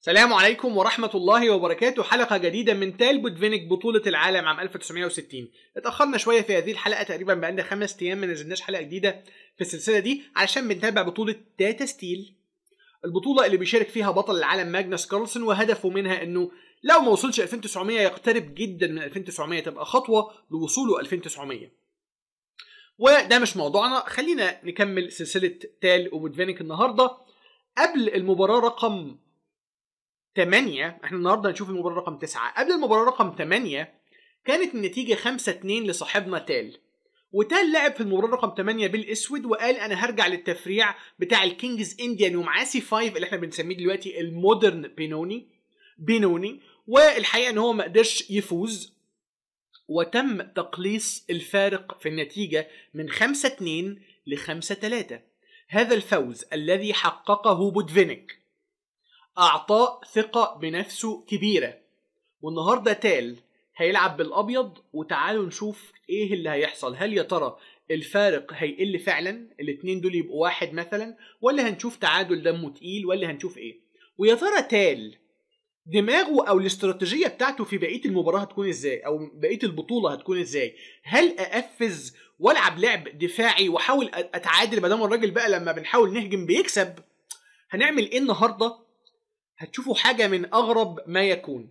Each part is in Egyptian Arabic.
السلام عليكم ورحمة الله وبركاته حلقة جديدة من تال بودفينيك بطولة العالم عام 1960 اتأخرنا شوية في هذه الحلقة تقريبا بقالنا خمس أيام ما نزلناش حلقة جديدة في السلسلة دي علشان بنتابع بطولة تاتا ستيل البطولة اللي بيشارك فيها بطل العالم ماجنس كارلسون وهدفه منها انه لو ما وصلش 2900 يقترب جدا من 2900 تبقى خطوة لوصوله 2900 وده مش موضوعنا خلينا نكمل سلسلة تال وبودفينيك النهاردة قبل المباراة رقم 8 احنا النهارده هنشوف المباراه رقم 9 قبل المباراه رقم 8 كانت النتيجه 5 2 لصاحبنا تال وتال لعب في المباراه رقم 8 بالاسود وقال انا هرجع للتفريع بتاع الكينجز انديان ومعاه سي 5 اللي احنا بنسميه دلوقتي المودرن بينوني بينوني والحقيقه ان هو ما قدرش يفوز وتم تقليص الفارق في النتيجه من 5 2 ل 5 3 هذا الفوز الذي حققه بودفينيك أعطاه ثقة بنفسه كبيرة والنهاردة تال هيلعب بالأبيض وتعالوا نشوف إيه اللي هيحصل هل يا ترى الفارق هيقل فعلا الاتنين دول يبقوا واحد مثلا ولا هنشوف تعادل دمه تقيل ولا هنشوف إيه ويا ترى تال دماغه او الاستراتيجيه بتاعته في بقيه المباراه هتكون ازاي او بقيه البطوله هتكون ازاي هل اقفز والعب لعب دفاعي واحاول اتعادل ما دام الراجل بقى لما بنحاول نهجم بيكسب هنعمل ايه النهارده هتشوفوا حاجة من أغرب ما يكون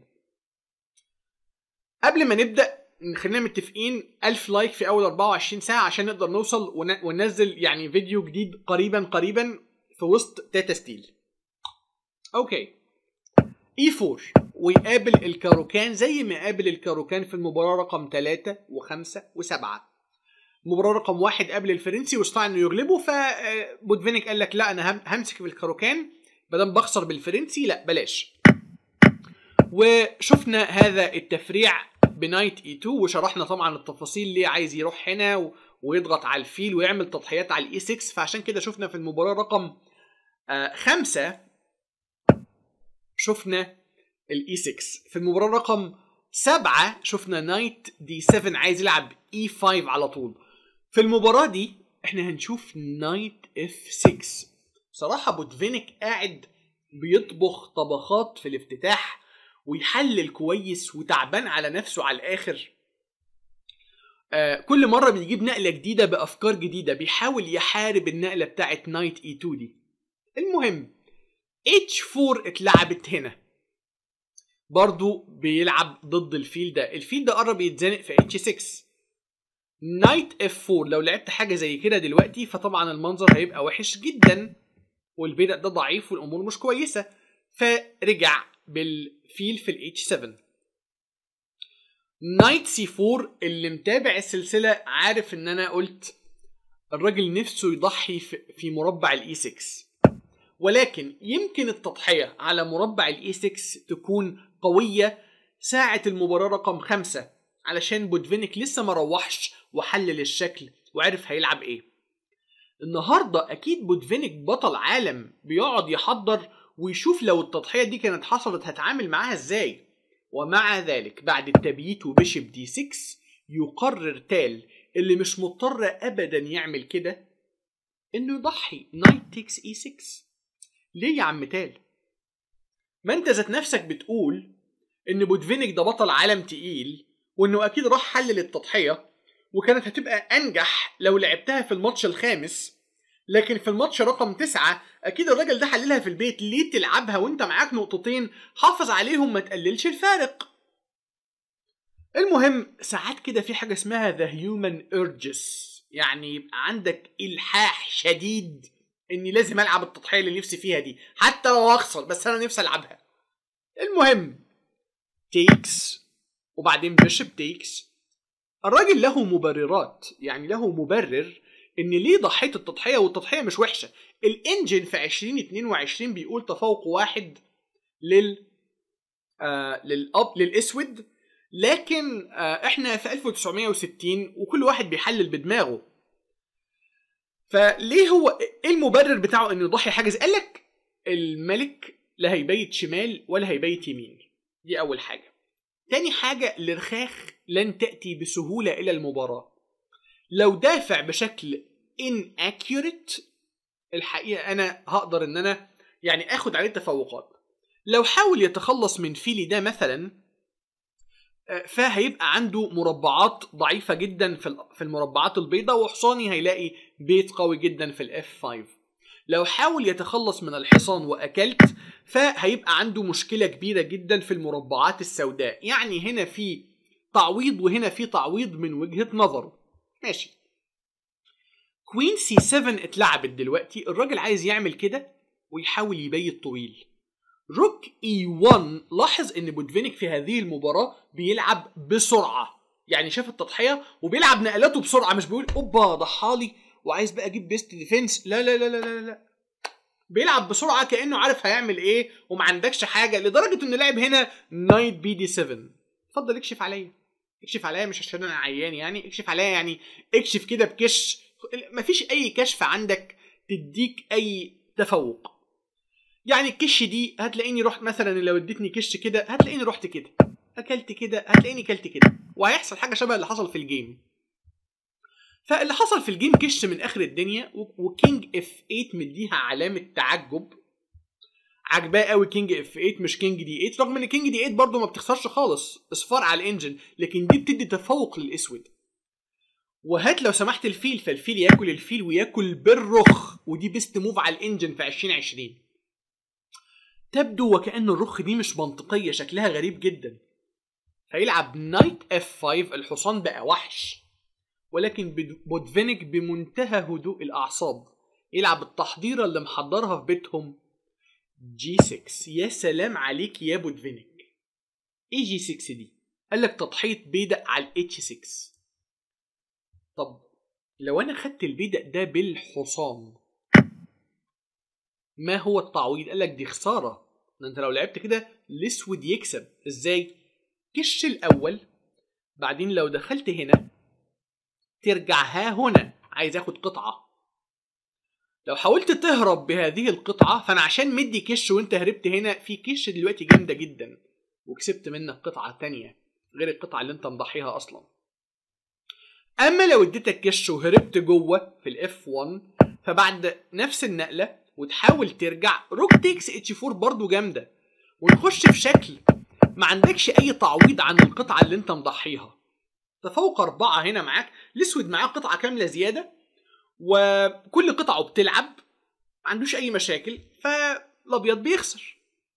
قبل ما نبدأ خلينا متفقين ألف لايك في أول 24 ساعة عشان نقدر نوصل وننزل يعني فيديو جديد قريبا قريبا في وسط تاتا ستيل أوكي اي 4 ويقابل الكاروكان زي ما قابل الكاروكان في المباراة رقم 3 و5 و7 المباراة رقم واحد قابل الفرنسي واستطاع انه يغلبه فبودفينيك قال لك لا انا همسك في الكاروكان بدل بخسر بالفرنسي لا بلاش وشفنا هذا التفريع بنايت اي 2 وشرحنا طبعا التفاصيل ليه عايز يروح هنا و... ويضغط على الفيل ويعمل تضحيات على الاي 6 فعشان كده شفنا في المباراة رقم آه خمسة شفنا الاي 6 في المباراة رقم سبعة شفنا نايت دي 7 عايز يلعب اي 5 على طول في المباراة دي احنا هنشوف نايت اف 6 بصراحه بودفينيك قاعد بيطبخ طبخات في الافتتاح ويحلل كويس وتعبان على نفسه على الاخر آه كل مره بيجيب نقله جديده بافكار جديده بيحاول يحارب النقله بتاعت نايت اي 2 دي المهم اتش 4 اتلعبت هنا برضو بيلعب ضد الفيل ده الفيل ده قرب يتزنق في اتش 6 نايت اف 4 لو لعبت حاجه زي كده دلوقتي فطبعا المنظر هيبقى وحش جدا والبدأ ده ضعيف والامور مش كويسه فرجع بالفيل في الاتش 7 نايت سي 4 اللي متابع السلسله عارف ان انا قلت الراجل نفسه يضحي في مربع الاي 6 ولكن يمكن التضحيه على مربع الاي 6 تكون قويه ساعه المباراه رقم خمسة علشان بودفينيك لسه ما روحش وحلل الشكل وعرف هيلعب ايه النهارده اكيد بودفينيك بطل عالم بيقعد يحضر ويشوف لو التضحيه دي كانت حصلت هتعامل معاها ازاي ومع ذلك بعد التبييت وبيشب دي 6 يقرر تال اللي مش مضطر ابدا يعمل كده انه يضحي نايت تيكس اي 6 ليه يا عم تال ما انت ذات نفسك بتقول ان بودفينيك ده بطل عالم تقيل وانه اكيد راح حلل التضحيه وكانت هتبقى انجح لو لعبتها في الماتش الخامس لكن في الماتش رقم تسعة اكيد الراجل ده حللها في البيت ليه تلعبها وانت معاك نقطتين حافظ عليهم ما تقللش الفارق المهم ساعات كده في حاجة اسمها ذا هيومن urges يعني يبقى عندك إلحاح شديد إني لازم ألعب التضحية اللي نفسي فيها دي حتى لو أخسر بس أنا نفسي ألعبها المهم تيكس وبعدين بيشب تيكس الراجل له مبررات يعني له مبرر ان ليه ضحيت التضحيه والتضحيه مش وحشه الانجن في 2022 بيقول تفوق واحد لل آه للأب للاسود لكن آه احنا في 1960 وكل واحد بيحلل بدماغه فليه هو ايه المبرر بتاعه انه يضحي حاجه زي قال لك الملك لا هيبيت شمال ولا هيبيت يمين دي اول حاجه تاني حاجة الرخاخ لن تأتي بسهولة إلى المباراة لو دافع بشكل inaccurate الحقيقة أنا هقدر إن أنا يعني آخد عليه تفوقات لو حاول يتخلص من فيلي ده مثلا آه، فهيبقى عنده مربعات ضعيفة جدا في ال- في المربعات البيضاء وحصاني هيلاقي بيت قوي جدا في الاف 5 لو حاول يتخلص من الحصان واكلت فهيبقى عنده مشكلة كبيرة جدا في المربعات السوداء يعني هنا في تعويض وهنا في تعويض من وجهة نظره ماشي كوين سي 7 اتلعبت دلوقتي الراجل عايز يعمل كده ويحاول يبيت طويل روك اي 1 لاحظ ان بودفينيك في هذه المباراة بيلعب بسرعة يعني شاف التضحية وبيلعب نقلاته بسرعة مش بيقول اوبا ضحالي وعايز بقى اجيب بيست ديفense لا لا لا لا لا لا بيلعب بسرعة كأنه عارف هيعمل ايه وما عندكش حاجة لدرجة انه لعب هنا نايت بي دي 7 اتفضل اكشف عليا اكشف عليا مش عشان انا عيان يعني اكشف عليا يعني اكشف كده بكش مفيش اي كشف عندك تديك اي تفوق يعني الكش دي هتلاقيني رحت مثلا لو اديتني كش كده هتلاقيني رحت كده اكلت كده هتلاقيني كلت كده وهيحصل حاجه شبه اللي حصل في الجيم فاللي حصل في الجيم كش من اخر الدنيا و- وكينج اف 8 مديها علامه تعجب عجباه قوي كينج اف 8 مش كينج دي 8 رغم ان كينج دي 8 برضه ما بتخسرش خالص اصفار على الانجن لكن دي بتدي تفوق للاسود وهات لو سمحت الفيل فالفيل ياكل الفيل وياكل بالرخ ودي بيست موف على الانجن في 2020 تبدو وكأن الرخ دي مش منطقية شكلها غريب جدا فيلعب نايت اف 5 الحصان بقى وحش ولكن بد- بودفينيك بمنتهى هدوء الأعصاب يلعب التحضيرة اللي محضرها في بيتهم جي 6 يا سلام عليك يا بودفينيك ايه جي 6 دي قال لك تضحية بيدق على الاتش 6 طب لو انا خدت البيدق ده بالحصان ما هو التعويض قال لك دي خساره ده انت لو لعبت كده الاسود يكسب ازاي كش الاول بعدين لو دخلت هنا ترجع ها هنا عايز اخد قطعه لو حاولت تهرب بهذه القطعه فانا عشان مدي كش وانت هربت هنا في كش دلوقتي جامده جدا وكسبت منك قطعه تانية غير القطعه اللي انت مضحيها اصلا اما لو اديتك كش وهربت جوه في الاف 1 فبعد نفس النقله وتحاول ترجع روك تيكس اتش 4 برضه جامده ونخش في شكل ما عندكش اي تعويض عن القطعه اللي انت مضحيها تفوق اربعه هنا معاك الاسود معاه قطعه كامله زياده وكل قطعه بتلعب ما عندوش اي مشاكل فالابيض بيخسر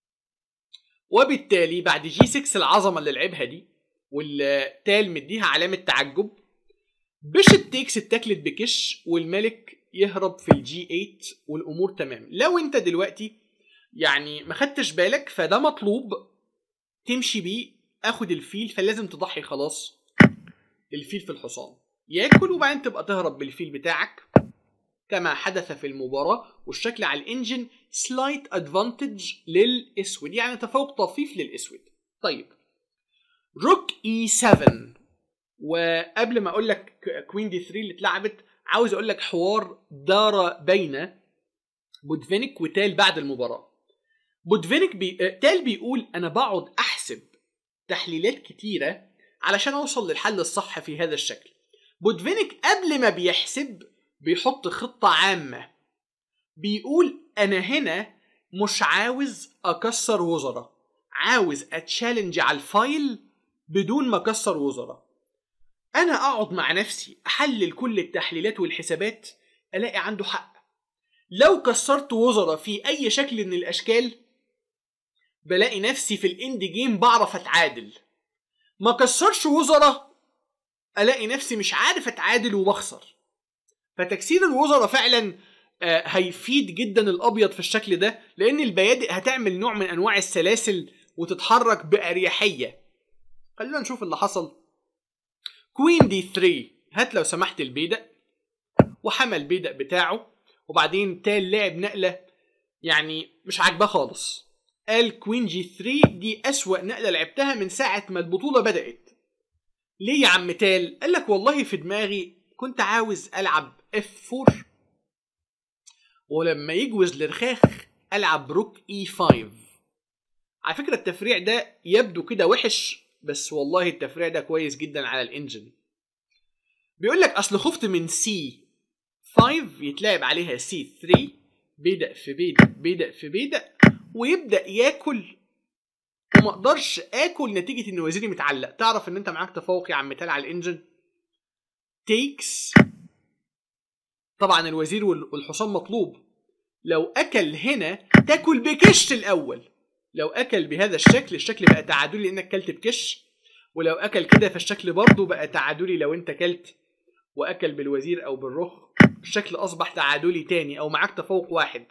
وبالتالي بعد جي 6 العظمه اللي لعبها دي والتال مديها علامه تعجب بيشب تيكس اتاكلت بكش والملك يهرب في الجي 8 والامور تمام لو انت دلوقتي يعني ما خدتش بالك فده مطلوب تمشي بيه اخد الفيل فلازم تضحي خلاص الفيل في الحصان ياكل وبعدين تبقى تهرب بالفيل بتاعك كما حدث في المباراة والشكل على الانجن سلايت ادفانتج للاسود يعني تفوق طفيف للاسود طيب روك اي 7 وقبل ما اقول لك كوين دي 3 اللي اتلعبت عاوز اقول لك حوار دار بين بودفينيك وتال بعد المباراه بودفينيك بي... آه، تال بيقول انا بقعد احسب تحليلات كتيره علشان اوصل للحل الصح في هذا الشكل بودفينيك قبل ما بيحسب بيحط خطه عامه بيقول انا هنا مش عاوز اكسر وزراء عاوز اتشالنج على الفايل بدون ما اكسر وزراء انا اقعد مع نفسي احلل كل التحليلات والحسابات الاقي عنده حق لو كسرت وزراء في اي شكل من الاشكال بلاقي نفسي في الاند جيم بعرف اتعادل ما كسرش وزراء الاقي نفسي مش عارف اتعادل وبخسر فتكسير الوزراء فعلا آه، هيفيد جدا الابيض في الشكل ده لان البيادق هتعمل نوع من انواع السلاسل وتتحرك باريحيه خلينا نشوف اللي حصل كوين دي 3 هات لو سمحت البيدق وحمى البيدق بتاعه وبعدين تال لعب نقله يعني مش عاجباه خالص قال كوين جي 3 دي اسوأ نقله لعبتها من ساعه ما البطوله بدات ليه يا عم تال قال لك والله في دماغي كنت عاوز العب اف 4 ولما يجوز لرخاخ العب روك اي 5 على فكره التفريع ده يبدو كده وحش بس والله التفريع ده كويس جدا على الانجن بيقول لك اصل خفت من سي 5 يتلعب عليها سي 3 بيدق في بيدق بيدق في بيدق ويبدا ياكل وما اقدرش اكل نتيجه ان وزيري متعلق تعرف ان انت معاك تفوق يا عم تال على الانجن تيكس طبعا الوزير والحصان مطلوب لو اكل هنا تاكل بكش الاول لو اكل بهذا الشكل الشكل بقى تعادلي لانك كلت بكش ولو اكل كده فالشكل برضه بقى تعادلي لو انت كلت واكل بالوزير او بالرخ الشكل اصبح تعادلي تاني او معاك تفوق واحد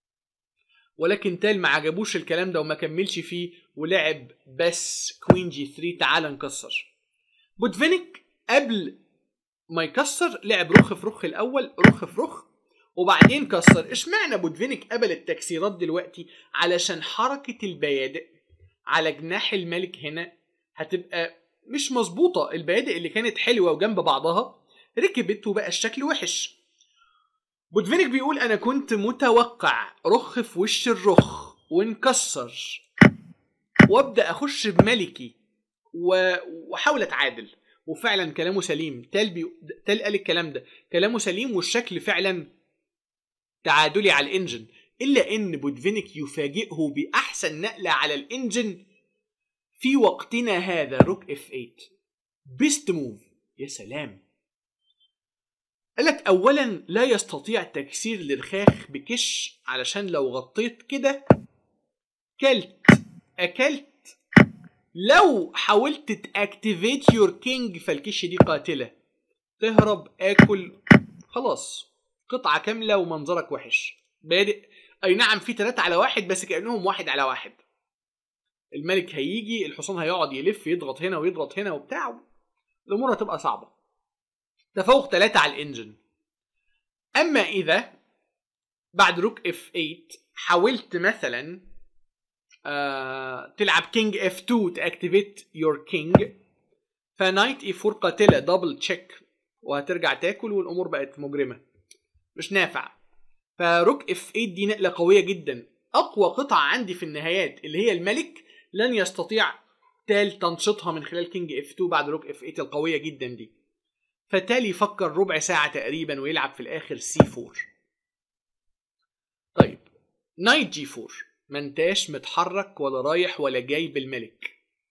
ولكن تال ما عجبوش الكلام ده وما كملش فيه ولعب بس كوين جي 3 تعال نكسر بوتفينيك قبل ما يكسر لعب رخ في رخ الاول رخ في رخ وبعدين كسر اشمعنى بودفينيك قبل التكسيرات دلوقتي علشان حركة البيادق على جناح الملك هنا هتبقى مش مظبوطة البيادق اللي كانت حلوة وجنب بعضها ركبت وبقى الشكل وحش بودفينيك بيقول انا كنت متوقع رخ في وش الرخ ونكسر وابدا اخش بملكي واحاول اتعادل وفعلا كلامه سليم تال بي... تال قال الكلام ده كلامه سليم والشكل فعلا تعادلي على الانجن الا ان بودفينيك يفاجئه باحسن نقله على الانجن في وقتنا هذا روك اف 8 بيست موف يا سلام قال لك اولا لا يستطيع تكسير الرخاخ بكش علشان لو غطيت كده كلت اكلت لو حاولت تاكتيفيت يور كينج فالكش دي قاتله تهرب اكل خلاص قطعه كامله ومنظرك وحش بادئ اي نعم في ثلاثة على واحد بس كانهم واحد على واحد الملك هيجي الحصان هيقعد يلف يضغط هنا ويضغط هنا وبتاع الامور هتبقى صعبه تفوق ثلاثة على الانجن اما اذا بعد روك اف 8 حاولت مثلا آه تلعب كينج اف 2 تاكتيفيت يور كينج فنايت اي 4 قاتله دبل تشيك وهترجع تاكل والامور بقت مجرمه مش نافع فروك اف 8 دي نقله قويه جدا اقوى قطعه عندي في النهايات اللي هي الملك لن يستطيع تال تنشيطها من خلال كينج اف 2 بعد روك اف 8 القويه جدا دي فتالي يفكر ربع ساعه تقريبا ويلعب في الاخر سي 4 طيب نايت جي 4 ما انتاش متحرك ولا رايح ولا جاي بالملك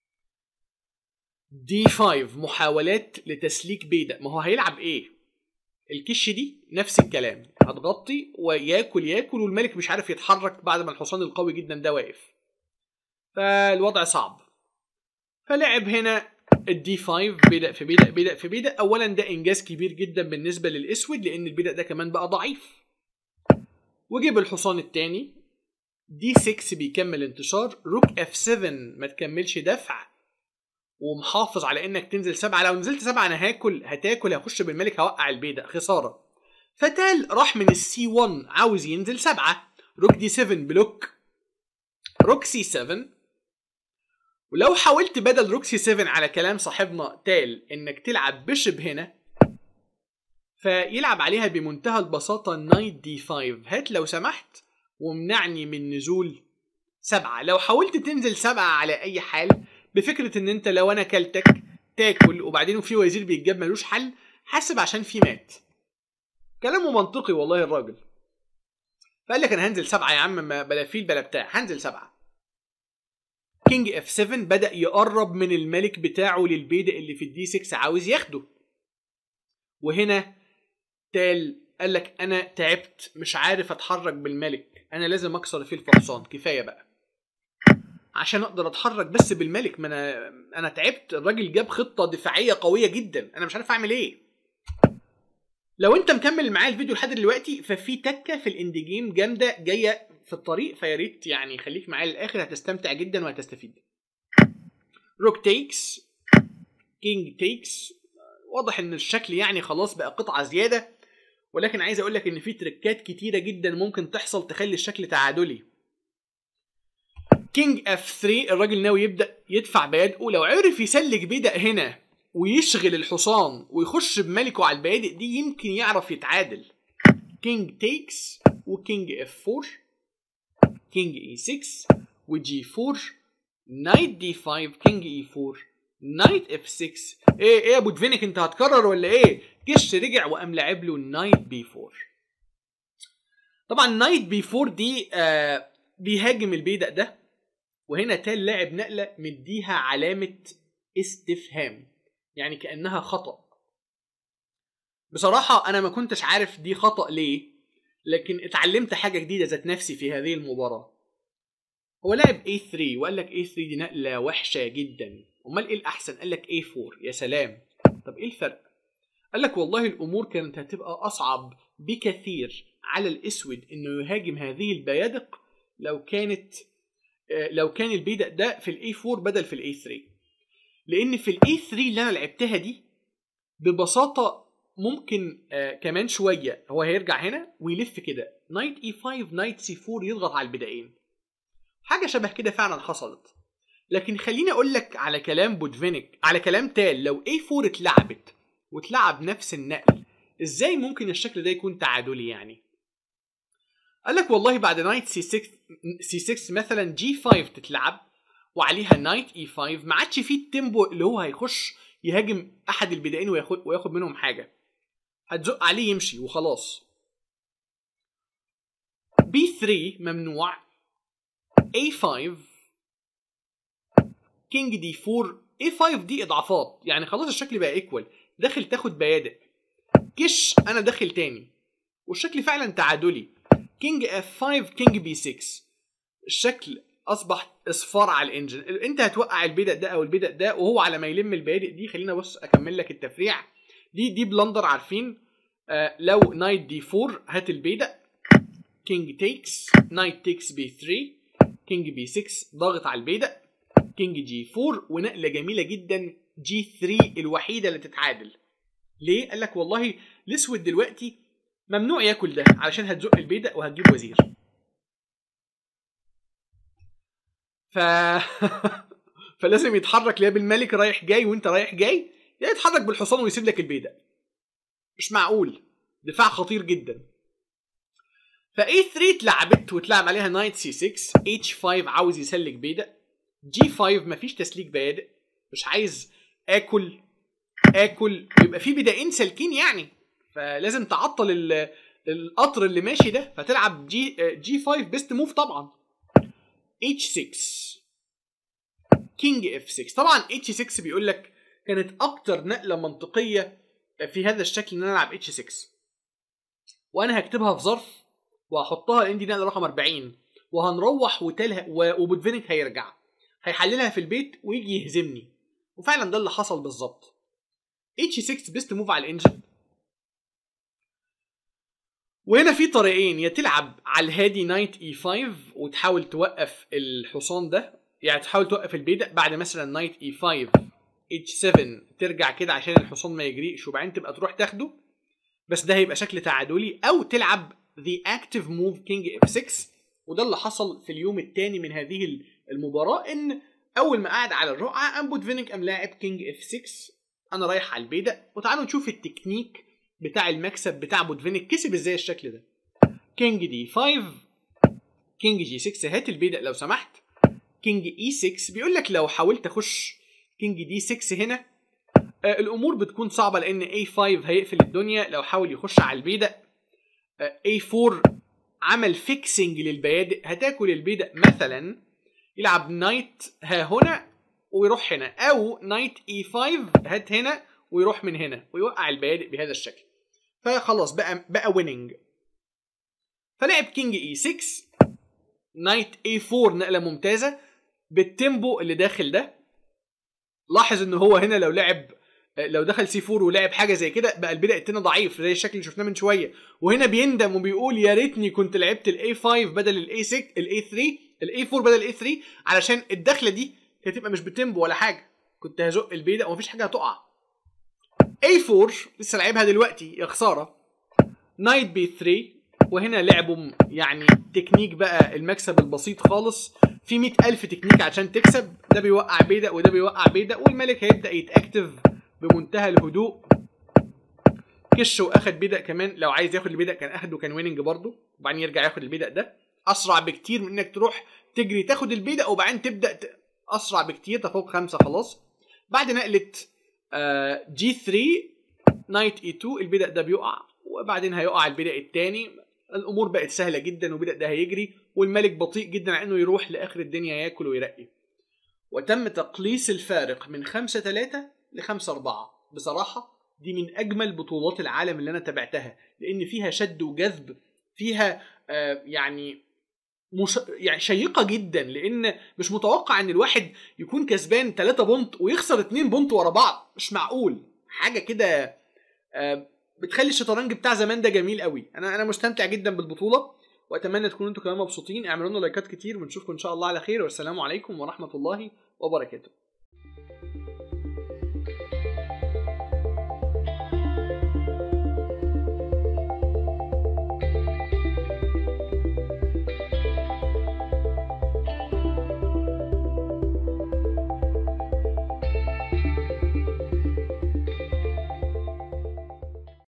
دي 5 محاولات لتسليك بيدا ما هو هيلعب ايه الكش دي نفس الكلام هتغطي وياكل ياكل والملك مش عارف يتحرك بعد ما الحصان القوي جدا ده واقف فالوضع صعب فلعب هنا الدي 5 بدا في بدا بدا في بدا اولا ده انجاز كبير جدا بالنسبه للاسود لان البدا ده كمان بقى ضعيف وجيب الحصان الثاني دي 6 بيكمل انتشار روك اف 7 ما تكملش دفع ومحافظ على انك تنزل سبعه لو نزلت سبعه انا هاكل هتاكل هخش بالملك هوقع البيضه خساره فتال راح من السي 1 عاوز ينزل سبعه روك دي 7 بلوك روك سي 7 ولو حاولت بدل روك سي 7 على كلام صاحبنا تال انك تلعب بشب هنا فيلعب عليها بمنتهى البساطه نايت دي 5 هات لو سمحت ومنعني من نزول سبعه لو حاولت تنزل سبعه على اي حال بفكره ان انت لو انا كلتك تاكل وبعدين في وزير بيتجاب ملوش حل حاسب عشان في مات كلامه منطقي والله الراجل فقال لك انا هنزل سبعه يا عم ما بلا فيل بلا بتاع هنزل سبعه كينج اف 7 بدا يقرب من الملك بتاعه للبيدق اللي في الدي 6 عاوز ياخده وهنا تال قال لك انا تعبت مش عارف اتحرك بالملك انا لازم اكسر فيه الفحصان كفايه بقى عشان اقدر اتحرك بس بالملك ما انا انا تعبت الراجل جاب خطه دفاعيه قويه جدا انا مش عارف اعمل ايه لو انت مكمل معايا الفيديو لحد دلوقتي ففي تكه في الاند جيم جامده جايه في الطريق فيا ريت يعني خليك معايا للاخر هتستمتع جدا وهتستفيد روك تيكس كينج تيكس واضح ان الشكل يعني خلاص بقى قطعه زياده ولكن عايز اقول لك ان في تريكات كتيره جدا ممكن تحصل تخلي الشكل تعادلي كينج اف 3 الراجل ناوي يبدا يدفع بيادقه لو عرف يسلك بيدق هنا ويشغل الحصان ويخش بملكه على البيادق دي يمكن يعرف يتعادل كينج تيكس وكينج اف 4 كينج اي 6 وجي 4 نايت دي 5 كينج اي 4 نايت اف 6 ايه ايه يا ابو دفينك انت هتكرر ولا ايه كش رجع وقام لعب له نايت بي 4 طبعا نايت بي 4 دي آه بيهاجم البيدق ده وهنا تال لاعب نقله مديها علامه استفهام يعني كانها خطا بصراحه انا ما كنتش عارف دي خطا ليه لكن اتعلمت حاجه جديده ذات نفسي في هذه المباراه هو لعب A3 وقال لك A3 دي نقله وحشه جدا امال ايه الاحسن قال لك A4 يا سلام طب ايه الفرق قال لك والله الامور كانت هتبقى اصعب بكثير على الاسود انه يهاجم هذه البيادق لو كانت لو كان البيدق ده في الاي 4 بدل في الاي 3 لان في الاي 3 اللي انا لعبتها دي ببساطه ممكن آه كمان شويه هو هيرجع هنا ويلف كده نايت اي 5 نايت سي 4 يضغط على البدائين حاجه شبه كده فعلا حصلت لكن خليني اقول لك على كلام بودفينيك على كلام تال لو اي 4 اتلعبت واتلعب نفس النقل ازاي ممكن الشكل ده يكون تعادلي يعني قال لك والله بعد نايت سي 6 سي 6 مثلا جي 5 تتلعب وعليها نايت اي 5 ما عادش فيه التيمبو اللي هو هيخش يهاجم احد البدائين وياخد وياخد منهم حاجه هتزق عليه يمشي وخلاص بي 3 ممنوع اي 5 كينج دي 4 اي 5 دي اضعافات يعني خلاص الشكل بقى ايكوال داخل تاخد بيادق كش انا داخل تاني والشكل فعلا تعادلي كينج اف 5 كينج بي 6 الشكل اصبح اصفار على الانجن انت هتوقع البدق ده او البدق ده وهو على ما يلم البيادق دي خلينا بص اكمل لك التفريع دي دي بلندر عارفين آه لو نايت دي 4 هات البيدق كينج تيكس نايت تيكس بي 3 كينج بي 6 ضاغط على البيدق كينج جي 4 ونقله جميله جدا جي 3 الوحيده اللي تتعادل ليه قال لك والله الاسود دلوقتي ممنوع ياكل ده علشان هتزق البيدق وهتجيب وزير ف فلازم يتحرك لا بالملك رايح جاي وانت رايح جاي يا يتحرك بالحصان ويسيب لك البيدق مش معقول دفاع خطير جدا ف A3 اتلعبت واتلعب عليها نايت سي 6 H5 عاوز يسلك بيدق G5 مفيش تسليك بيادق مش عايز اكل اكل يبقى في بدائين سالكين يعني فلازم تعطل القطر اللي ماشي ده فتلعب جي جي 5 بيست موف طبعا اتش 6 كينج اف 6 طبعا اتش 6 بيقول لك كانت اكتر نقله منطقيه في هذا الشكل ان انا العب اتش 6 وانا هكتبها في ظرف وهحطها ان دي نقله رقم 40 وهنروح وتلها وبودفينيك هيرجع هيحللها في البيت ويجي يهزمني وفعلا ده اللي حصل بالظبط اتش 6 بيست موف على الانجن وهنا في طريقين يا تلعب على الهادي نايت اي 5 وتحاول توقف الحصان ده يعني تحاول توقف البيدق بعد مثلا نايت اي 5 اتش 7 ترجع كده عشان الحصان ما يجريش وبعدين تبقى تروح تاخده بس ده هيبقى شكل تعادلي او تلعب ذا اكتيف موف كينج اف 6 وده اللي حصل في اليوم الثاني من هذه المباراه ان اول ما قعد على الرقعه قام بودفينيك قام لاعب كينج اف 6 انا رايح على البيدق وتعالوا نشوف التكنيك بتاع المكسب بتاع بودفينيك كسب ازاي الشكل ده كينج دي 5 كينج جي 6 هات البيدق لو سمحت كينج اي 6 بيقول لك لو حاولت اخش كينج دي 6 هنا آه الامور بتكون صعبه لان اي 5 هيقفل الدنيا لو حاول يخش على البيدق اي 4 عمل فيكسنج للبيادق هتاكل البيدق مثلا يلعب نايت ها هنا ويروح هنا او نايت اي 5 هات هنا ويروح من هنا ويوقع البيادق بهذا الشكل فخلاص بقى بقى ويننج فلعب كينج اي 6 نايت اي 4 نقله ممتازه بالتيمبو اللي داخل ده لاحظ ان هو هنا لو لعب لو دخل سي 4 ولعب حاجه زي كده بقى البدء التاني ضعيف زي الشكل اللي شفناه من شويه وهنا بيندم وبيقول يا ريتني كنت لعبت الاي 5 بدل الاي 6 الاي 3 الاي 4 بدل الاي 3 علشان الدخله دي هتبقى مش بتيمبو ولا حاجه كنت هزق البيدق ومفيش حاجه هتقع اي 4 لسه لعبها دلوقتي يا خساره نايت بي 3 وهنا لعبوا يعني تكنيك بقى المكسب البسيط خالص في مئة ألف تكنيك عشان تكسب ده بيوقع بيدق وده بيوقع بيدق والملك هيبدأ يتأكتف بمنتهى الهدوء كش واخد بيدق كمان لو عايز ياخد البيدق كان اخده كان ويننج برضه وبعدين يرجع ياخد البيدق ده اسرع بكتير من انك تروح تجري تاخد البيدق وبعدين تبدا ت... اسرع بكتير تفوق خمسه خلاص بعد نقله آه جي 3 نايت اي 2 البيدق ده بيقع وبعدين هيقع البيدق الثاني الامور بقت سهله جدا وبدا ده هيجري والملك بطيء جدا على انه يروح لاخر الدنيا ياكل ويرقي وتم تقليص الفارق من 5 3 ل 5 4 بصراحه دي من اجمل بطولات العالم اللي انا تابعتها لان فيها شد وجذب فيها آه يعني مش يعني شيقه جدا لان مش متوقع ان الواحد يكون كسبان 3 بونت ويخسر 2 بونت ورا بعض مش معقول حاجه كده آه بتخلي الشطرنج بتاع زمان ده جميل قوي انا انا مستمتع جدا بالبطوله واتمنى تكونوا انتوا كمان مبسوطين اعملوا لنا لايكات كتير ونشوفكم ان شاء الله على خير والسلام عليكم ورحمه الله وبركاته